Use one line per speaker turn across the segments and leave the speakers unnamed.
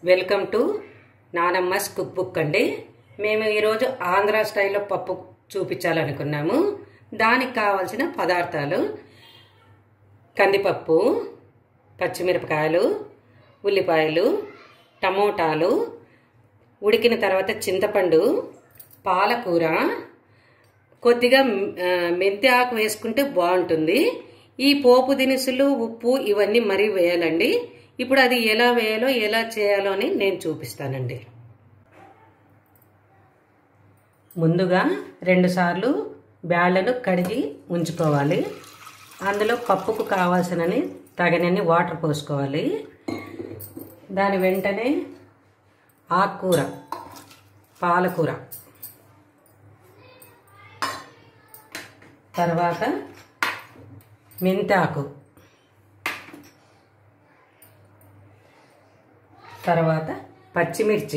welcome to Nanamma's cook book అండి మేము ఈరోజు ఆంధ్ర స్టైల్లో పప్పు చూపించాలనుకున్నాము దానికి కావాల్సిన పదార్థాలు కందిపప్పు పచ్చిమిరపకాయలు ఉల్లిపాయలు టమోటాలు ఉడికిన తర్వాత చింతపండు పాలకూర కొద్దిగా ఆ, మెంతి ఆకు వేసుకుంటే బాగుంటుంది ఈ పోపు దినుసులు ఉప్పు ఇవన్నీ మరీ వేయాలండి ఇప్పుడు అది ఎలా వేయాలో ఎలా చేయాలో అని నేను చూపిస్తానండి ముందుగా రెండుసార్లు బ్యాళ్ళను కడిగి ఉంచుకోవాలి అందులో పప్పుకు కావాల్సినని తగినన్ని వాటర్ పోసుకోవాలి దాని వెంటనే ఆకుకూర పాలకూర తర్వాత మెంతాకు తర్వాత పచ్చిమిర్చి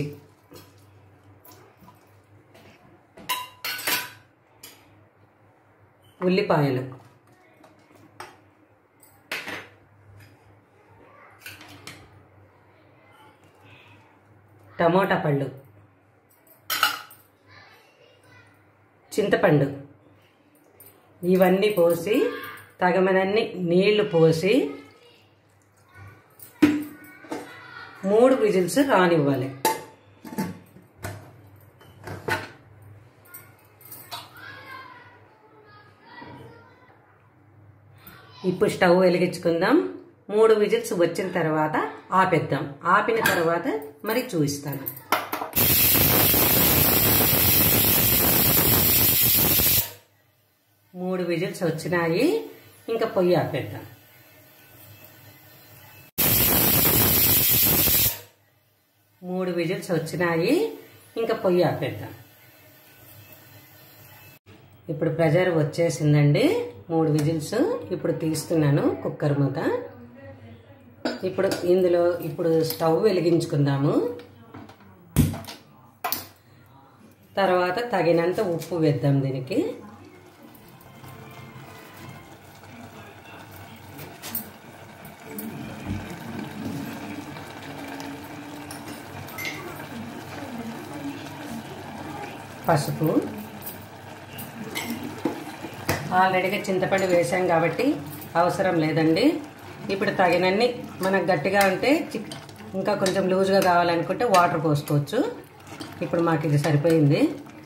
ఉల్లిపాయలు టమోటా పళ్ళు చింతపండు ఇవన్నీ పోసి తగమనన్ని నీళ్లు పోసి మూడు విజిల్స్ రానివ్వాలి ఇప్పుడు స్టవ్ వెలిగించుకుందాం మూడు విజిల్స్ వచ్చిన తర్వాత ఆపేద్దాం ఆపిన తర్వాత మరి చూపిస్తాను మూడు విజిల్స్ వచ్చినాయి ఇంకా పొయ్యి ఆపేద్దాం మూడు విజిల్స్ వచ్చినాయి ఇంకా పొయ్యి ఆపేద్దాం ఇప్పుడు ప్రెజర్ వచ్చేసిందండి మూడు విజిల్స్ ఇప్పుడు తీస్తున్నాను కుక్కర్ మూత ఇప్పుడు ఇందులో ఇప్పుడు స్టవ్ వెలిగించుకుందాము తర్వాత తగినంత ఉప్పు వేద్దాం దీనికి పసుపు ఆల్రెడీగా చింతపండు వేసాం కాబట్టి అవసరం లేదండి ఇప్పుడు తగినన్ని మనకు గట్టిగా ఉంటే చిక్ ఇంకా కొంచెం లూజ్గా కావాలనుకుంటే వాటర్ పోసుకోవచ్చు ఇప్పుడు మాకు ఇది సరిపోయింది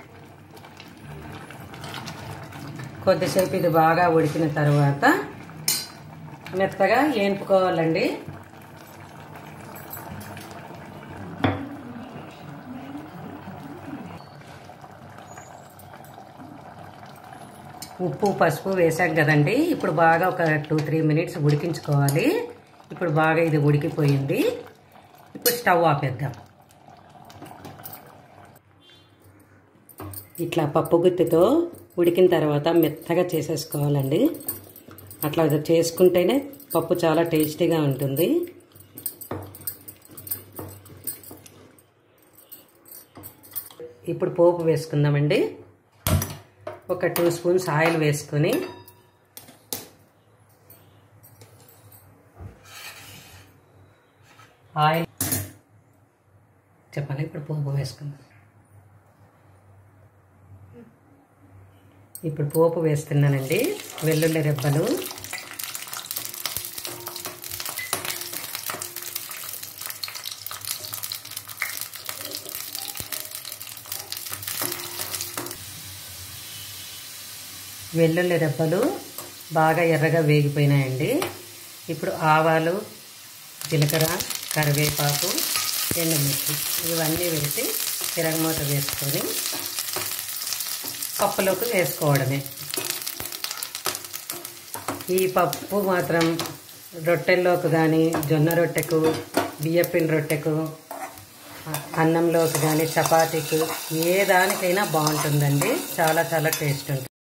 కొద్దిసేపు ఇది బాగా ఉడికిన తర్వాత మెత్తగా వేపుకోవాలండి ఉప్పు పసుపు వేసాం కదండి ఇప్పుడు బాగా ఒక టూ త్రీ మినిట్స్ ఉడికించుకోవాలి ఇప్పుడు బాగా ఇది ఉడికిపోయింది ఇప్పుడు స్టవ్ ఆపేద్దాం ఇట్లా పప్పు గుత్తితో ఉడికిన తర్వాత మెత్తగా చేసేసుకోవాలండి అట్లా చేసుకుంటేనే పప్పు చాలా టేస్టీగా ఉంటుంది ఇప్పుడు పోపు వేసుకుందామండి ఒక టూ స్పూన్స్ ఆయిల్ వేసుకొని ఆయిల్ చెప్పాలి ఇప్పుడు పోపు వేసుకుందాం ఇప్పుడు పోపు వేస్తున్నానండి వెల్లుల్లి రెబ్బలు వెల్లుల్లి రెబ్బలు బాగా ఎర్రగా వేగిపోయినాయండి ఇప్పుడు ఆవాలు జీలకర్ర కరివేపాకు ఎండుమిర్చి ఇవన్నీ వేసి తిరగమూత వేసుకొని పప్పులోకి వేసుకోవడమే ఈ పప్పు మాత్రం రొట్టెల్లోకి కానీ జొన్న రొట్టెకు బియ్యపిండి రొట్టెకు అన్నంలోకి కానీ చపాతీకు ఏ దానికైనా బాగుంటుందండి చాలా చాలా టేస్ట్ ఉంటుంది